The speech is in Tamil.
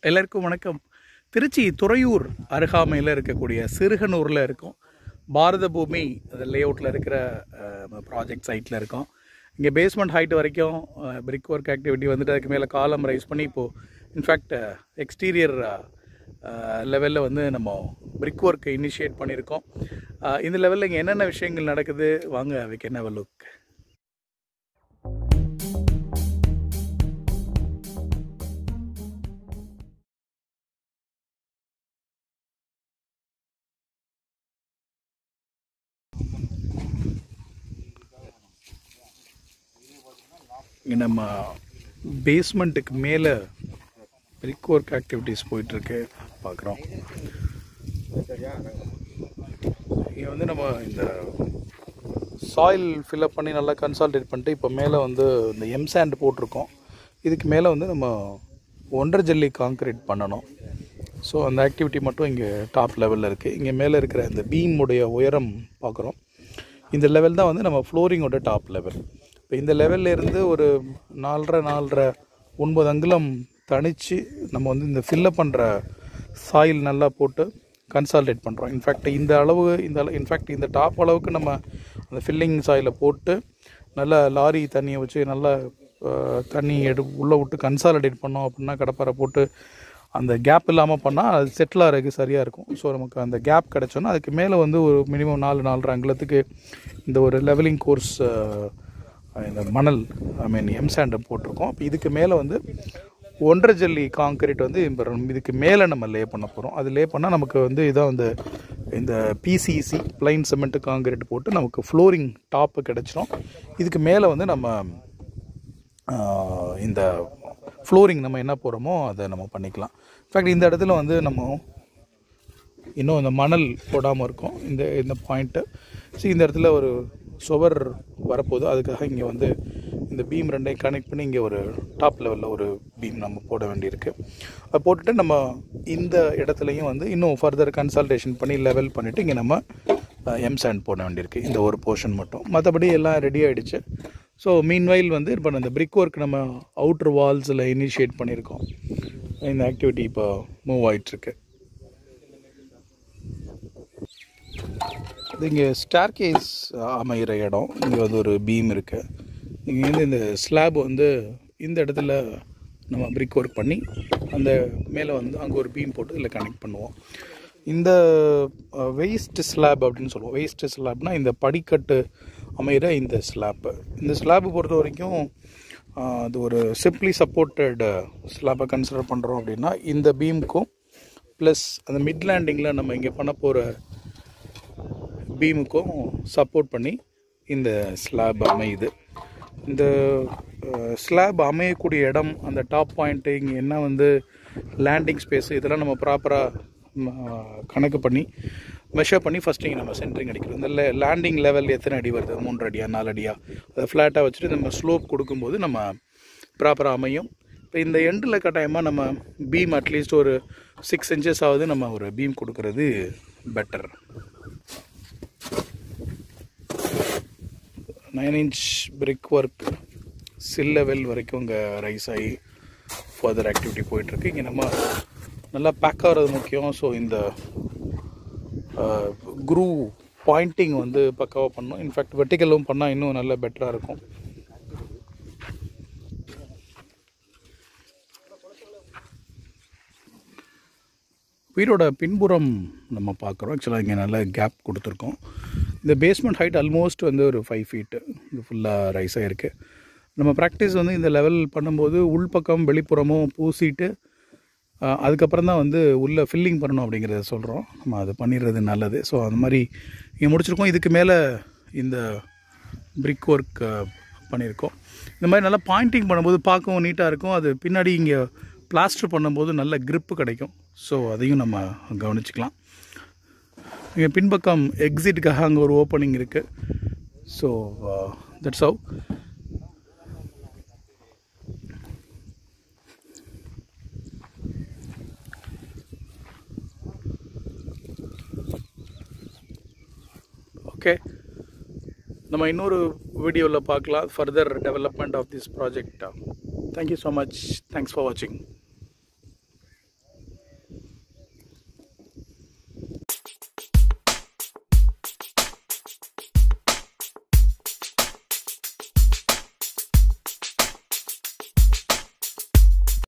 எல்லாருக்கும் வணக்கம் திருச்சி துறையூர் அருகாமையில் இருக்கக்கூடிய சிறுகனூரில் இருக்கும் பாரத பூமி அந்த லே அவுட்டில் இருக்கிற ப்ராஜெக்ட் சைட்டில் இருக்கோம் இங்கே பேஸ்மெண்ட் ஹைட் வரைக்கும் பிரிக் ஒர்க் ஆக்டிவிட்டி வந்துட்டு அதுக்கு மேலே காலம் ரைஸ் பண்ணி இப்போது இன்ஃபேக்ட் எக்ஸ்டீரியர் லெவலில் வந்து நம்ம பிரிக் ஒர்க் இனிஷியேட் பண்ணியிருக்கோம் அஹ் இந்த லெவலில் இங்கே என்னென்ன விஷயங்கள் நடக்குது வாங்க வி கேன் ஹவ் லுக் இங்கே நம்ம பேஸ்மெண்ட்டுக்கு மேலே பிரிக் ஒர்க் ஆக்டிவிட்டீஸ் போயிட்டுருக்கு பார்க்குறோம் இங்கே வந்து நம்ம இந்த சாயில் ஃபில்அப் பண்ணி நல்லா கன்சால்டேட் பண்ணிட்டு இப்போ மேலே வந்து இந்த எம் சாண்ட் போட்டிருக்கோம் இதுக்கு மேலே வந்து நம்ம ஒன்றரை ஜல்லி காங்க்ரீட் பண்ணணும் ஸோ அந்த ஆக்டிவிட்டி மட்டும் இங்கே டாப் லெவலில் இருக்குது இங்கே மேலே இருக்கிற இந்த பீமுடைய உயரம் பார்க்குறோம் இந்த லெவல் தான் வந்து நம்ம ஃப்ளோரிங்கோட டாப் லெவல் இப்போ இந்த லெவல்ல இருந்து ஒரு நாலரை நாலரை ஒன்பது அங்குலம் தனித்து நம்ம வந்து இந்த ஃபில்லப் பண்ணுற சாயில் நல்லா போட்டு கன்சால்டேட் பண்ணுறோம் இன்ஃபேக்ட் இந்த அளவு இந்த இன்ஃபேக்ட் இந்த டாப் அளவுக்கு நம்ம அந்த ஃபில்லிங் சாயிலை போட்டு நல்லா லாரி தண்ணியை வச்சு நல்லா அஹ், தண்ணி எடு உள்ளே விட்டு கன்சாலிடேட் பண்ணோம் அப்படின்னா கடப்பாரை போட்டு அந்த கேப் இல்லாமல் பண்ணால் அது செட்டில் ஆகிறதுக்கு சரியாக இருக்கும் ஸோ நமக்கு அந்த கேப் கிடச்சோன்னா அதுக்கு மேலே வந்து ஒரு மினிமம் நாலு நாலரை அங்குலத்துக்கு இந்த ஒரு லெவலிங் கோர்ஸ் இந்த மணல் ஐ மீன் எம் சாண்டை போட்டிருக்கோம் அப்போ இதுக்கு மேலே வந்து ஒன்றரை ஜல்லி காங்கிரீட் வந்து இப்போ நம்ம இதுக்கு மேலே நம்ம லே பண்ண போகிறோம் அது லே பண்ணால் நமக்கு வந்து இதான் வந்து இந்த பிசிசி பிளைன் சிமெண்ட் காங்கிரீட் போட்டு நமக்கு ஃப்ளோரிங் டாப்பு கிடச்சிரும் இதுக்கு மேலே வந்து நம்ம ஆஹ், இந்த ஃப்ளோரிங் நம்ம என்ன போகிறோமோ அதை நம்ம பண்ணிக்கலாம் இன்ஃபேக்ட் இந்த இடத்துல வந்து நம்ம இன்னும் இந்த மணல் போடாமல் இருக்கும் இந்த இந்த பாயிண்ட்டு ஸோ இந்த இடத்துல ஒரு சுவர் வரப்போகுது அதுக்காக இங்கே வந்து இந்த பீம் ரெண்டையும் கனெக்ட் பண்ணி இங்கே ஒரு டாப் லெவலில் ஒரு பீம் நம்ம போட வேண்டியிருக்கு அதை போட்டுட்டு நம்ம இந்த இடத்துலையும் வந்து இன்னும் ஃபர்தர் கன்சல்டேஷன் பண்ணி லெவல் பண்ணிவிட்டு இங்கே நம்ம எம் சாண்ட் போட வேண்டியிருக்கு இந்த ஒரு போர்ஷன் மட்டும் மற்றபடி எல்லாம் ரெடி ஆகிடுச்சு ஸோ மீன்வைல் வந்து இப்போ இந்த பிரிக் ஒர்க் நம்ம அவுட்ரு வால்ஸில் இனிஷியேட் பண்ணியிருக்கோம் இந்த ஆக்டிவிட்டி இப்போ மூவ் ஆயிட்டிருக்கு இது இங்கே ஸ்டார் கேஸ் அமைகிற இடம் இங்கே வந்து ஒரு பீம் இருக்குது இங்கேருந்து இந்த ஸ்லாப் வந்து இந்த இடத்துல நம்ம பிரிக் ஒர்க் பண்ணி அந்த மேலே வந்து அங்கே ஒரு பீம் போட்டு இதில் கனெக்ட் பண்ணுவோம் இந்த வெயிஸ்ட் ஸ்லாப் அப்படின்னு சொல்லுவோம் வெயிஸ்ட் ஸ்லாப்னா இந்த படிக்கட்டு அமைகிற இந்த ஸ்லாப்பு இந்த ஸ்லாப்பை பொறுத்த வரைக்கும் அஹ், அது ஒரு சிம்பிளி சப்போர்ட்டட் ஸ்லாப்பை கன்சிடர் பண்ணுறோம் அப்படின்னா இந்த பீமுக்கும் ப்ளஸ் அந்த மிட் லேண்டிங்கில் நம்ம இங்கே பண்ண போகிற பீமுக்கும் சப்போர்ட் பண்ணி இந்த ஸ்லாப் அமையுது இந்த ஸ்லாப் அமையக்கூடிய இடம் அந்த டாப் பாயிண்ட்டு இங்கே என்ன வந்து லேண்டிங் ஸ்பேஸ் இதெல்லாம் நம்ம ப்ராப்பராக கணக்கு பண்ணி மெஷர் பண்ணி ஃபஸ்ட் இங்கே நம்ம சென்ட்ரிங் அடிக்கிறோம் இந்த லேண்டிங் லெவல் எத்தனை அடி வருது மூன்று அடியா நாலு அடியா அதை ஃப்ளாட்டாக வச்சுட்டு நம்ம ஸ்லோப் கொடுக்கும்போது நம்ம ப்ராப்பராக அமையும் இப்போ இந்த எண்டில் கட்டாயமாக நம்ம பீம் அட்லீஸ்ட் ஒரு சிக்ஸ் இன்ச்சஸ் ஆகுது நம்ம ஒரு பீம் கொடுக்கறது better nine inch brick work sill level வரைக்கும் இங்கே ரைஸ் ஆகி ஃபர்தர் ஆக்டிவிட்டி போயிட்டுருக்கு இங்கே நம்ம நல்லா பேக் ஆகிறது முக்கியம் ஸோ இந்த குரூ பாயிண்டிங் வந்து பக்காவாக பண்ணணும் இன்ஃபேக்ட் வெர்டிக்கலும் பண்ணால் இன்னும் நல்ல பெட்டராக இருக்கும் வீடோட பின்புறம் நம்ம பார்க்குறோம் ஆக்சுவலாக இங்கே நல்ல கேப் கொடுத்துருக்கோம் இந்த பேஸ்மெண்ட் ஹைட் ஆல்மோஸ்ட் வந்து ஒரு ஃபைவ் ஃபீட்டு இது ஃபுல்லாக ரைஸ் ஆகிருக்கு நம்ம ப்ராக்டிஸ் வந்து இந்த லெவல் பண்ணும்போது உள்பக்கம் வெளிப்புறமும் பூசிட்டு ஆஹ், அதுக்கப்புறம் தான் வந்து உள்ளே ஃபில்லிங் பண்ணணும் அப்படிங்கிறத சொல்கிறோம் நம்ம அது பண்ணிடுறது நல்லது ஸோ அந்த மாதிரி இங்கே முடிச்சிருக்கோம் இதுக்கு மேலே இந்த பிரிக் ஒர்க் பண்ணியிருக்கோம் இந்த மாதிரி நல்லா பாயிண்டிங் பண்ணும்போது பார்க்கவும் நீட்டாக இருக்கும் அது பின்னாடி இங்கே பிளாஸ்டர் பண்ணும்போது நல்ல grip கிடைக்கும் ஸோ அதையும் நம்ம கவனிச்சுக்கலாம் இங்கே பின்பக்கம் எக்ஸிட்டுக்காக அங்கே ஒரு ஓப்பனிங் இருக்குது ஸோ தட்ஸ் ஹவ் ஓகே நம்ம இன்னொரு வீடியோவில் பார்க்கலாம் further development of this project thank you so much thanks for வாட்சிங்